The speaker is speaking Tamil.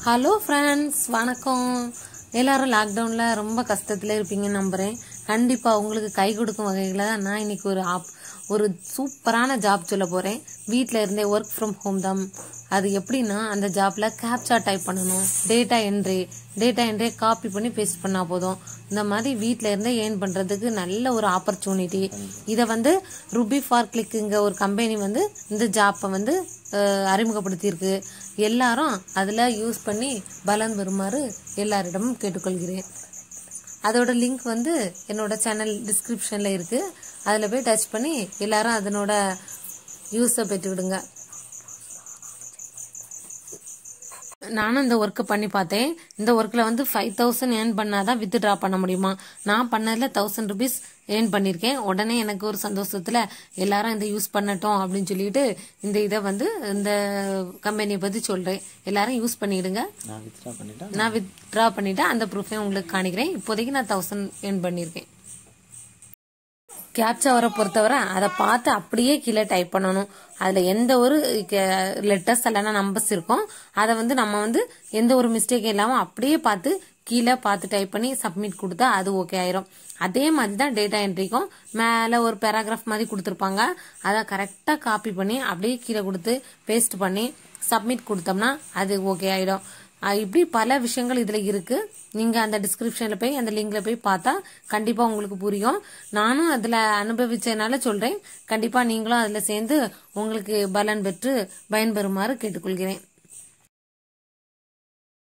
ஹலோ ஃப்ரெண்ட்ஸ் வணக்கம் எல்லாரும் லாக்டவுனில் ரொம்ப கஷ்டத்தில் இருப்பீங்கன்னு நம்புகிறேன் கண்டிப்பாக உங்களுக்கு கை கொடுக்கும் வகையில் தான் நான் இன்னைக்கு ஒரு ஆப் ஒரு சூப்பரான ஜாப் சொல்ல போகிறேன் வீட்டில் இருந்தே ஒர்க் ஃப்ரம் ஹோம் தான் அது எப்படின்னா அந்த ஜாப்பில் கேப்சா டைப் பண்ணணும் data entry data entry copy பண்ணி பேஸ்ட் பண்ணால் போதும் இந்த மாதிரி வீட்டில் இருந்தே ஏர்ன் பண்ணுறதுக்கு நல்ல ஒரு ஆப்பர்ச்சுனிட்டி இதை வந்து ருபி ஃபார் கிளிக்குங்க ஒரு கம்பெனி வந்து இந்த ஜாப்பை வந்து அஹ், அறிமுகப்படுத்தியிருக்கு எல்லாரும் அதில் யூஸ் பண்ணி பலன் பெறுமாறு எல்லாரிடமும் கேட்டுக்கொள்கிறேன் அதோட லிங்க் வந்து என்னோட சேனல் டிஸ்கிரிப்ஷனில் இருக்குது அதில் போய் டச் பண்ணி எல்லாரும் அதனோட யூஸை பெற்றுவிடுங்க நானும் இந்த ஒர்க்கை பண்ணி பார்த்தேன் இந்த ஒர்க்கில் வந்து ஃபைவ் தௌசண்ட் ஏர்ன் பண்ணாதான் வித் ட்ரா பண்ண முடியுமா நான் பண்ணதில் தௌசண்ட் ருபீஸ் ஏர்ன் பண்ணியிருக்கேன் உடனே எனக்கு ஒரு சந்தோஷத்தில் எல்லாரும் இந்த யூஸ் பண்ணட்டும் அப்படின்னு சொல்லிட்டு இந்த இதை வந்து இந்த கம்பெனியை பற்றி சொல்கிறேன் எல்லாரும் யூஸ் பண்ணிடுங்க நான் வித்ட்ரா பண்ணிட்டா நான் வித்ட்ரா பண்ணிவிட்டு அந்த ப்ரூஃபையும் உங்களுக்கு காணிக்கிறேன் இப்போதைக்கு நான் தௌசண்ட் ஏர்ன் பண்ணியிருக்கேன் கேப்சாவரை பொறுத்தவரை அதை பார்த்து அப்படியே கீழே டைப் பண்ணணும் அதில் எந்த ஒரு லெட்டர்ஸ் இல்லைன்னா நம்பர்ஸ் இருக்கும் அதை வந்து நம்ம வந்து எந்த ஒரு மிஸ்டேக் இல்லாமல் அப்படியே பார்த்து கீழே பார்த்து டைப் பண்ணி சப்மிட் கொடுத்தா அது ஓகே ஆயிரும் அதே மாதிரி தான் டேட்டா என்ட்ரிக்கும் மேலே ஒரு பேராகிராஃப் மாதிரி கொடுத்துருப்பாங்க அதை கரெக்டாக காப்பி பண்ணி அப்படியே கீழே கொடுத்து பேஸ்ட் பண்ணி சப்மிட் கொடுத்தோம்னா அது ஓகே ஆயிடும் அஹ் இப்படி பல விஷயங்கள் இதில் இருக்கு நீங்க அந்த டிஸ்கிரிப்ஷன்ல போய் அந்த லிங்க்ல போய் பார்த்தா கண்டிப்பா உங்களுக்கு புரியும் நானும் அதுல அனுபவிச்சதுனால சொல்றேன் கண்டிப்பா நீங்களும் அதுல சேர்ந்து உங்களுக்கு பலன் பெற்று பயன்பெறுமாறு கேட்டுக்கொள்கிறேன்